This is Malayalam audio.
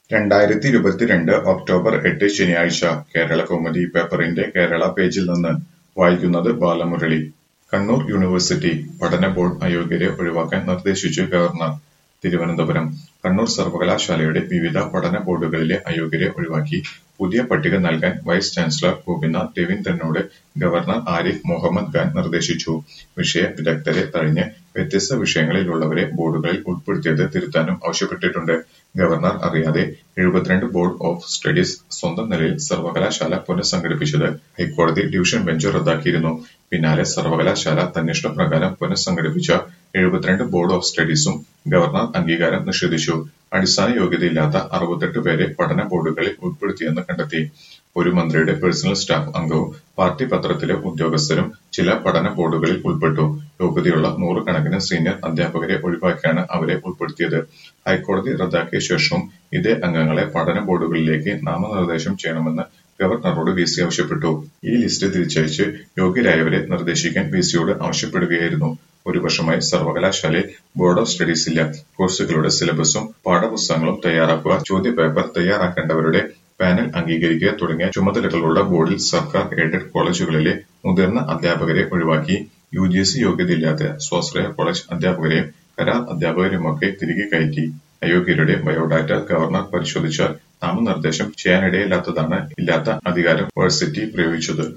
രണ്ടായിരത്തി ഇരുപത്തിരണ്ട് ഒക്ടോബർ എട്ട് ശനിയാഴ്ച കേരളകൗമുദി പേപ്പറിന്റെ കേരള പേജിൽ നിന്ന് വായിക്കുന്നത് ബാലമുരളി കണ്ണൂർ യൂണിവേഴ്സിറ്റി പഠന ബോർഡ് അയോഗ്യരെ ഒഴിവാക്കാൻ നിർദ്ദേശിച്ചു ഗവർണർ തിരുവനന്തപുരം കണ്ണൂർ സർവകലാശാലയുടെ വിവിധ പഠന ബോർഡുകളിലെ അയോഗ്യരെ ഒഴിവാക്കി പുതിയ പട്ടിക നൽകാൻ വൈസ് ചാൻസലർ ഗോപിനാഥ് രവീന്ദ്രനോട് ഗവർണർ ആരിഫ് മുഹമ്മദ് ഖാൻ നിർദ്ദേശിച്ചു വിഷയ വിദഗ്ധരെ തഴഞ്ഞ് വ്യത്യസ്ത വിഷയങ്ങളിലുള്ളവരെ ബോർഡുകളിൽ ഉൾപ്പെടുത്തിയത് തിരുത്താനും ആവശ്യപ്പെട്ടിട്ടുണ്ട് ഗവർണർ അറിയാതെ എഴുപത്തിരണ്ട് ബോർഡ് ഓഫ് സ്റ്റഡീസ് സ്വന്തം നിലയിൽ സർവകലാശാല പുനഃസംഘടിപ്പിച്ചത് ഹൈക്കോടതി ഡിവിഷൻ ബെഞ്ച് റദ്ദാക്കിയിരുന്നു പിന്നാലെ സർവകലാശാല തന്നിഷ്ടപ്രകാരം പുനഃസംഘടിപ്പിച്ച എഴുപത്തിരണ്ട് ബോർഡ് ഓഫ് സ്റ്റഡീസും ഗവർണർ അംഗീകാരം നിഷേധിച്ചു അടിസ്ഥാന യോഗ്യതയില്ലാത്ത അറുപത്തെട്ട് പേരെ പഠന ബോർഡുകളിൽ ഉൾപ്പെടുത്തിയെന്ന് കണ്ടെത്തി ഒരു മന്ത്രിയുടെ പേഴ്സണൽ സ്റ്റാഫ് അംഗവും പാർട്ടി പത്രത്തിലെ ഉദ്യോഗസ്ഥരും ചില പഠന ബോർഡുകളിൽ ഉൾപ്പെട്ടു യോഗ്യതയുള്ള നൂറുകണക്കിന് സീനിയർ അധ്യാപകരെ ഒഴിവാക്കിയാണ് അവരെ ഉൾപ്പെടുത്തിയത് ഹൈക്കോടതി റദ്ദാക്കിയ ശേഷവും ഇതേ അംഗങ്ങളെ പഠന ബോർഡുകളിലേക്ക് നാമനിർദ്ദേശം ചെയ്യണമെന്ന് ഗവർണറോട് വി സി ആവശ്യപ്പെട്ടു ഈ ലിസ്റ്റ് തിരിച്ചയച്ച് യോഗ്യരായവരെ നിർദ്ദേശിക്കാൻ വി സിയോട് ആവശ്യപ്പെടുകയായിരുന്നു ഒരു വർഷമായി സർവകലാശാലയിൽ ബോർഡ് ഓഫ് സ്റ്റഡീസ് ഇല്ല കോഴ്സുകളുടെ സിലബസും പാഠപുസ്തകങ്ങളും തയ്യാറാക്കുക ചോദ്യപേപ്പർ തയ്യാറാക്കേണ്ടവരുടെ പാനൽ അംഗീകരിക്കുക തുടങ്ങിയ ചുമതലകളുള്ള ബോർഡിൽ സർക്കാർ എയ്ഡഡ് കോളേജുകളിലെ മുതിർന്ന അധ്യാപകരെ ഒഴിവാക്കി യു ജി സി യോഗ്യതയില്ലാത്ത സ്വാശ്രയ കോളേജ് അധ്യാപകരെയും കരാർ അധ്യാപകരുമൊക്കെ തിരികെ കയറ്റി അയോഗ്യരുടെ ബയോഡാറ്റ ഗവർണർ പരിശോധിച്ചാൽ നാമനിർദ്ദേശം ചെയ്യാനിടയില്ലാത്തതാണ് ഇല്ലാത്ത അധികാരം യൂണിവേഴ്സിറ്റി പ്രയോഗിച്ചത്